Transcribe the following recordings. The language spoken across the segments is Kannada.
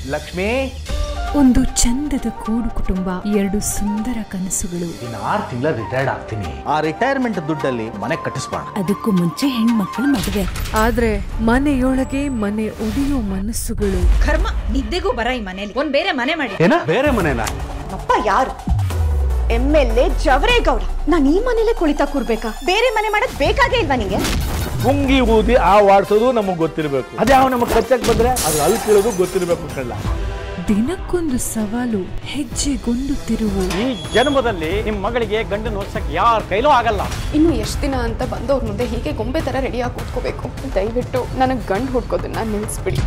ಲಕ್ಷ್ಮಿ ಒಂದು ಚಂದದ ಕೂಡು ಕುಟುಂಬ ಎರಡು ಸುಂದರ ಕನಸುಗಳು ಇನ್ನು ಆರು ತಿಂಗಳ ರಿಟೈರ್ಡ್ ಆಗ್ತೀನಿ ಆ ರಿಟೈರ್ಮೆಂಟ್ ದುಡ್ಡಲ್ಲಿ ಮನೆ ಕಟ್ಟಿಸ್ಬೋಣ ಅದಕ್ಕೂ ಮುಂಚೆ ಹೆಣ್ಮಕ್ಳು ಮದುವೆ ಆದ್ರೆ ಮನೆಯೊಳಗೆ ಮನೆ ಒಡೆಯೋ ಮನಸ್ಸುಗಳು ಕರ್ಮ ನಿದ್ದೆಗೂ ಬರ ಈ ಮನೇಲಿ ಒಂದ್ ಬೇರೆ ಮನೆ ಮಾಡಿ ಏನ ಬೇರೆ ಮನೆನಾ ಅಪ್ಪ ಯಾರು ಎಮ್ ಎಲ್ ಎ ಜವರೇಗೌಡ ನಾನು ಈ ಮನೇಲೆ ಕುಳಿತಾ ಕೂರ್ಬೇಕಾ ಬೇರೆ ಮನೆ ಮಾಡಕ್ ಬೇಕಾಗೇ ಇಲ್ವಾ ನಿಂಗೆ ಗುಂಗಿ ಊದಿ ಆ ವಾಡ್ಸೋದು ನಮಗೆ ಗೊತ್ತಿರಬೇಕು ಅದೇ ಅವ್ ನಮಗೆ ಕಚ್ಚಕ್ ಬಂದ್ರೆ ಅದು ಅಲ್ಲಿ ಕೀಳೋದು ಗೊತ್ತಿರಬೇಕು ಕಳ್ಳ ದಿನಕ್ಕೊಂದು ಸವಾಲು ಹೆಜ್ಜೆಗೊಂದು ತಿರುವು ಈ ಜನ್ಮದಲ್ಲಿ ನಿಮ್ಮ ಮಗಳಿಗೆ ಗಂಡು ನೋಡ್ಸಕ್ ಯಾರ ಕೈಲೂ ಆಗಲ್ಲ ಇನ್ನು ಎಷ್ಟು ದಿನ ಅಂತ ಬಂದವ್ರ ಮುಂದೆ ಹೀಗೆ ಗೊಂಬೆ ಥರ ರೆಡಿಯಾಗಿ ಕೂತ್ಕೋಬೇಕು ದಯವಿಟ್ಟು ನನಗೆ ಗಂಡು ಹುಡ್ಕೋದನ್ನ ನಿಲ್ಲಿಸ್ಬಿಡಿ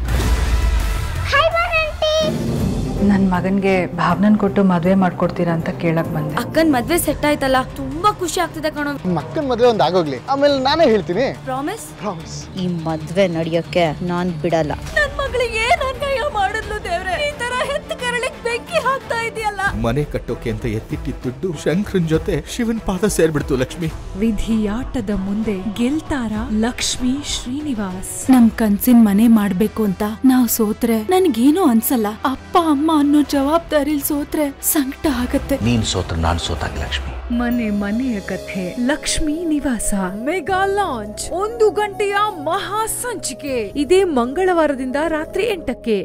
ನನ್ನ ಮಗನ್ಗೆ ಭಾವನನ್ ಕೊಟ್ಟು ಮದುವೆ ಮಾಡ್ಕೊಡ್ತೀರಾ ಅಂತ ಕೇಳಕ್ ಬಂದೆ ಅಕ್ಕನ್ ಮದ್ವೆ ಸೆಟ್ ಆಯ್ತಲ್ಲ ತುಂಬಾ ಖುಷಿ ಆಗ್ತಿದೆ ಕಣೋ ಮಕ್ಕನ ಮದುವೆ ಒಂದು ಆಗೋಗ್ಲಿ ಆಮೇಲೆ ನಾನೇ ಹೇಳ್ತೀನಿ ಪ್ರಾಮಿಸ್ ಪ್ರಾಮಿಸ್ ಈ ಮದ್ವೆ ನಡೆಯೋಕೆ ನಾನ್ ಬಿಡಲ್ಲ ನನ್ ಮಗಳಿಗೆ ನನ್ ಕೈಯ ಮಾಡಿದ್ಲು ದೇವ್ರೆ ಈ ತರ ಹೆತ್ತ ಕರಳಿಗೆ ಬೆಂಕಿ ಹಾಕ್ತಾ ಇದೆಯಲ್ಲ ಮನೆ ಕಟ್ಟೋಕೆ ಅಂತ ಎತ್ತಿಟ್ಟಿದ್ದ ದುಡ್ಡು ಶಂಕರನ್ ಜೊತೆ ಶಿವನ್ ಪಾದ ಸೇರ್ಬಿಡ್ತು ಲಕ್ಷ್ಮಿ ವಿಧಿಯಾಟದ ಮುಂದೆ ಗೆಲ್ತಾರ ಲಕ್ಷ್ಮಿ ಶ್ರೀನಿವಾಸ್ ನಮ್ ಕನ್ಸಿನ ಮನೆ ಮಾಡ್ಬೇಕು ಅಂತ ನಾವ್ ಸೋತ್ರೆ ನನ್ಗೇನು ಅನ್ಸಲ್ಲ ಅಪ್ಪ ಅಮ್ಮ ಅನ್ನೋ ಜವಾಬ್ದಾರಿಲ್ ಸೋತ್ರೆ ಸಂಕಟ ಆಗತ್ತೆ ನೀನ್ ಸೋತ್ರ ನಾನ್ ಸೋತಾಗ ಲಕ್ಷ್ಮಿ ಮನೆ ಮನೆಯ ಕಥೆ ಲಕ್ಷ್ಮೀ ನಿವಾಸ ಮೆಗಾ ಲಾಂಚ್ ಒಂದು ಗಂಟೆಯ ಮಹಾ ಸಂಚಿಕೆ ಇದೇ ಮಂಗಳವಾರದಿಂದ ರಾತ್ರಿ ಎಂಟಕ್ಕೆ